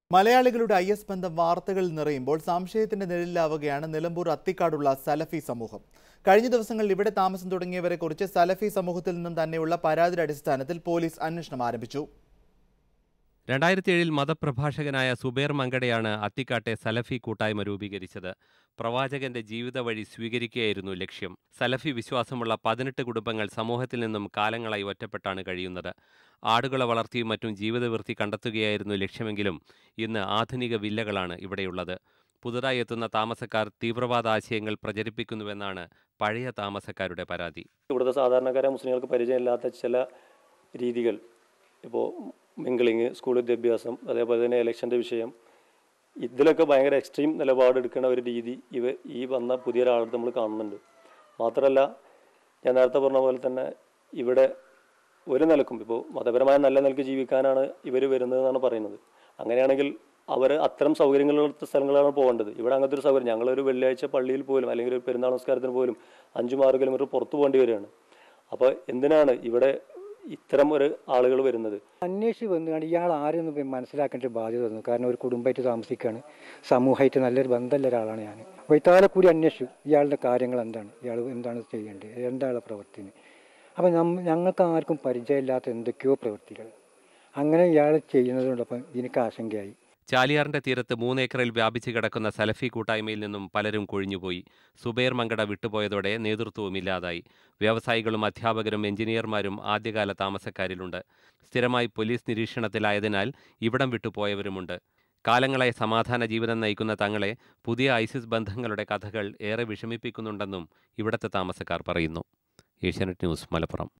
മലയാളികളുടെ I S ബന്ധം വാർത്തകളിൽ നിറയുമ്പോൾ സംശയത്തിന്റെ നിഴലിലാവുകയാണ് നിലമ്പൂർ അത്തിക്കാടുള്ള സലഫി സമൂഹം കഴിഞ്ഞ ദിവസങ്ങളിൽ ഇവിടെ താമസം തുടങ്ങിയവരെ കുറിച്ച് സലഫി സമൂഹത്തിൽ നിന്നും തന്നെയുള്ള പരാതിയുടെ അടിസ്ഥാനത്തിൽ പോലീസ് അന്വേഷണം ആരംഭിച്ചു രണ്ടായിരത്തി ഏഴിൽ മതപ്രഭാഷകനായ സുബേർ മങ്കടയാണ് അത്തിക്കാട്ടെ സലഫി കൂട്ടായ്മ രൂപീകരിച്ചത് പ്രവാചകന്റെ ജീവിത വഴി സ്വീകരിക്കുകയായിരുന്നു ലക്ഷ്യം സലഫി വിശ്വാസമുള്ള പതിനെട്ട് കുടുംബങ്ങൾ സമൂഹത്തിൽ നിന്നും കാലങ്ങളായി ഒറ്റപ്പെട്ടാണ് കഴിയുന്നത് ആടുകളെ വളർത്തിയും മറ്റും ജീവിതവൃത്തി കണ്ടെത്തുകയായിരുന്നു ലക്ഷ്യമെങ്കിലും ഇന്ന് ആധുനിക വില്ലകളാണ് ഇവിടെയുള്ളത് പുതുതായി എത്തുന്ന താമസക്കാർ തീവ്രവാദ ആശയങ്ങൾ പ്രചരിപ്പിക്കുന്നുവെന്നാണ് പഴയ താമസക്കാരുടെ പരാതി ഇവിടുത്തെ സാധാരണക്കാരെ മുസ്ലിങ്ങൾക്ക് പരിചയമില്ലാത്ത ചില രീതികൾ ഇപ്പോൾ മിങ്കിളിങ് സ്കൂൾ വിദ്യാഭ്യാസം അതേപോലെ തന്നെ ഇലക്ഷൻ്റെ വിഷയം ഇതിലൊക്കെ ഭയങ്കര എക്സ്ട്രീം നിലപാടെടുക്കുന്ന ഒരു രീതി ഇവ ഈ വന്ന പുതിയ ഒരാളടുത്ത് നമ്മൾ കാണുന്നുണ്ട് മാത്രമല്ല ഞാൻ നേരത്തെ പറഞ്ഞ പോലെ തന്നെ ഇവിടെ ഒരു നിലക്കും ഇപ്പോൾ മതപരമായ നല്ല നിലക്ക് ജീവിക്കാനാണ് ഇവർ വരുന്നതെന്നാണ് പറയുന്നത് അങ്ങനെയാണെങ്കിൽ അവർ അത്തരം സൗകര്യങ്ങളുള്ള സ്ഥലങ്ങളാണ് പോകേണ്ടത് ഇവിടെ അങ്ങനത്തെ ഒരു സൗകര്യം ഞങ്ങളൊരു വെള്ളിയാഴ്ച പള്ളിയിൽ പോലും അല്ലെങ്കിൽ ഒരു പെരുന്നാൾ നമസ്കാരത്തിന് പോലും അഞ്ചും ആറ് കിലോമീറ്റർ പുറത്തു പോകേണ്ടി വരികയാണ് അപ്പോൾ എന്തിനാണ് ഇവിടെ ഇത്തരം ഒരു ആളുകൾ വരുന്നത് അന്വേഷിച്ച് വന്നുകൊണ്ട് ഇയാൾ ആരെന്ന് പോയി മനസ്സിലാക്കേണ്ട ഒരു ബാധ്യത വന്നു കാരണം ഒരു കുടുംബമായിട്ട് താമസിക്കുകയാണ് സമൂഹമായിട്ട് നല്ലൊരു ബന്ധമുള്ള ഒരാളാണ് ഞാൻ വൈത്താലെ കൂടി അന്വേഷിച്ചു ഇയാളുടെ കാര്യങ്ങൾ എന്താണ് ഇയാൾ എന്താണ് ചെയ്യേണ്ടത് എന്താണ് പ്രവൃത്തിന് അപ്പം നമ്മ ഞങ്ങൾക്ക് ആർക്കും പരിചയമില്ലാത്ത എന്തൊക്കെയോ പ്രവൃത്തികൾ അങ്ങനെ ഇയാൾ ചെയ്യുന്നതുകൊണ്ടപ്പം എനിക്ക് ആശങ്കയായി ചാലിയാറിന്റെ തീരത്ത് മൂന്നേക്കറിൽ വ്യാപിച്ചു കിടക്കുന്ന സലഫി കൂട്ടായ്മയിൽ നിന്നും പലരും കൊഴിഞ്ഞുപോയി സുബൈർ മങ്കട വിട്ടുപോയതോടെ നേതൃത്വവും ഇല്ലാതായി വ്യവസായികളും അധ്യാപകരും എഞ്ചിനീയർമാരും ആദ്യകാല താമസക്കാരിലുണ്ട് സ്ഥിരമായി പോലീസ് നിരീക്ഷണത്തിലായതിനാൽ ഇവിടം വിട്ടുപോയവരുമുണ്ട് കാലങ്ങളായി സമാധാന ജീവിതം നയിക്കുന്ന തങ്ങളെ പുതിയ ഐസിസ് ബന്ധങ്ങളുടെ കഥകൾ ഏറെ വിഷമിപ്പിക്കുന്നുണ്ടെന്നും ഇവിടത്തെ താമസക്കാർ പറയുന്നു ഏഷ്യാനെറ്റ് ന്യൂസ് മലപ്പുറം